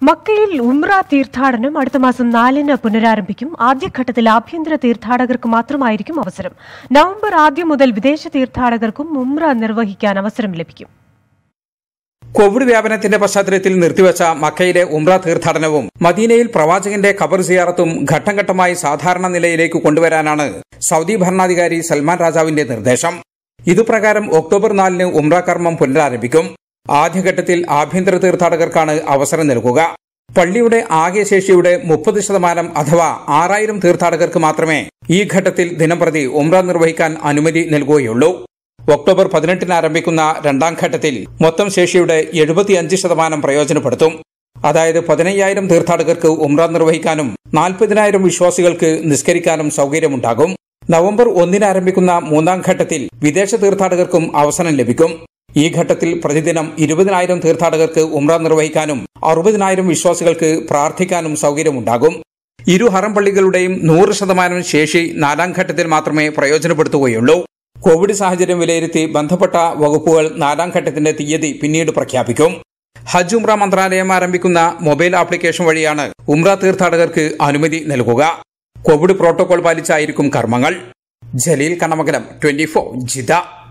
മക്കയിൽ ഉംറ തീർത്ഥാടനം അടുത്ത മാസം നാലിന് പുനരാരംഭിക്കും ആദ്യഘട്ടത്തിൽ ആഭ്യന്തര തീർത്ഥാടകർക്ക് മാത്രമായിരിക്കും അവസരം നവംബർ ആദ്യം മുതൽ വിദേശ തീർത്ഥാടകർക്കും ഉംറ നിർവഹിക്കാൻ അവസരം ലഭിക്കും കോവിഡ് വ്യാപനത്തിന്റെ പശ്ചാത്തലത്തിൽ നിർത്തിവച്ച മക്കയിലെ ഉംറ തീർത്ഥാടനവും മദീനയിൽ പ്രവാചകന്റെ ഖബർ സിയാറത്തും ഘട്ടം ഘട്ടമായി സാധാരണ നിലയിലേക്ക് കൊണ്ടുവരാനാണ് സൗദി ഭരണാധികാരി സൽമാൻ രാജാവിന്റെ നിർദ്ദേശം ഇതുപ്രകാരം ഒക്ടോബർ നാലിന് ഉംറ കർമ്മം പുനരാരംഭിക്കും ആദ്യഘട്ടത്തിൽ ആഭ്യന്തര തീർത്ഥാടകർക്കാണ് അവസരം നൽകുക പള്ളിയുടെ ആകെ ശേഷിയുടെ മുപ്പത് ശതമാനം അഥവാ ആറായിരം തീർത്ഥാടകർക്ക് മാത്രമേ ഈ ഘട്ടത്തിൽ ദിനംപ്രതി ഉംറ നിർവഹിക്കാൻ അനുമതി നൽകുകയുള്ളൂ ഒക്ടോബർ പതിനെട്ടിന് ആരംഭിക്കുന്ന രണ്ടാം ഘട്ടത്തിൽ മൊത്തം ശേഷിയുടെ എഴുപത്തിയഞ്ച് ശതമാനം പ്രയോജനപ്പെടുത്തും അതായത് പതിനയ്യായിരം തീർത്ഥാടകർക്ക് ഉംറ നിർവഹിക്കാനും നാൽപ്പതിനായിരം വിശ്വാസികൾക്ക് നിസ്കരിക്കാനും സൗകര്യമുണ്ടാകും നവംബർ ഒന്നിന് ആരംഭിക്കുന്ന മൂന്നാം ഘട്ടത്തിൽ വിദേശ തീർത്ഥാടകർക്കും അവസരം ലഭിക്കും ഈ ഘട്ടത്തിൽ പ്രതിദിനം ഇരുപതിനായിരം തീർത്ഥാടകർക്ക് ഉംറ നിർവഹിക്കാനും അറുപതിനായിരം വിശ്വാസികൾക്ക് പ്രാർത്ഥിക്കാനും സൗകര്യമുണ്ടാകും ഇരു ഹറം പള്ളികളുടെയും നൂറ് ശതമാനം ശേഷി നാലാം ഘട്ടത്തിൽ മാത്രമേ പ്രയോജനപ്പെടുത്തുകയുള്ളൂ കോവിഡ് സാഹചര്യം വിലയിരുത്തി ബന്ധപ്പെട്ട വകുപ്പുകൾ നാലാം ഘട്ടത്തിന്റെ തീയതി പിന്നീട് പ്രഖ്യാപിക്കും ഹജ്ജ് ഉംറ മന്ത്രാലയം ആരംഭിക്കുന്ന മൊബൈൽ ആപ്ലിക്കേഷൻ വഴിയാണ് ഉംറ തീർത്ഥാടകർക്ക് അനുമതി നൽകുക കോവിഡ് പ്രോട്ടോകോൾ പാലിച്ചായിരിക്കും കർമ്മങ്ങൾ ജലീൽ കണ്ണമംഗലം ട്വന്റി ഫോർ ജിത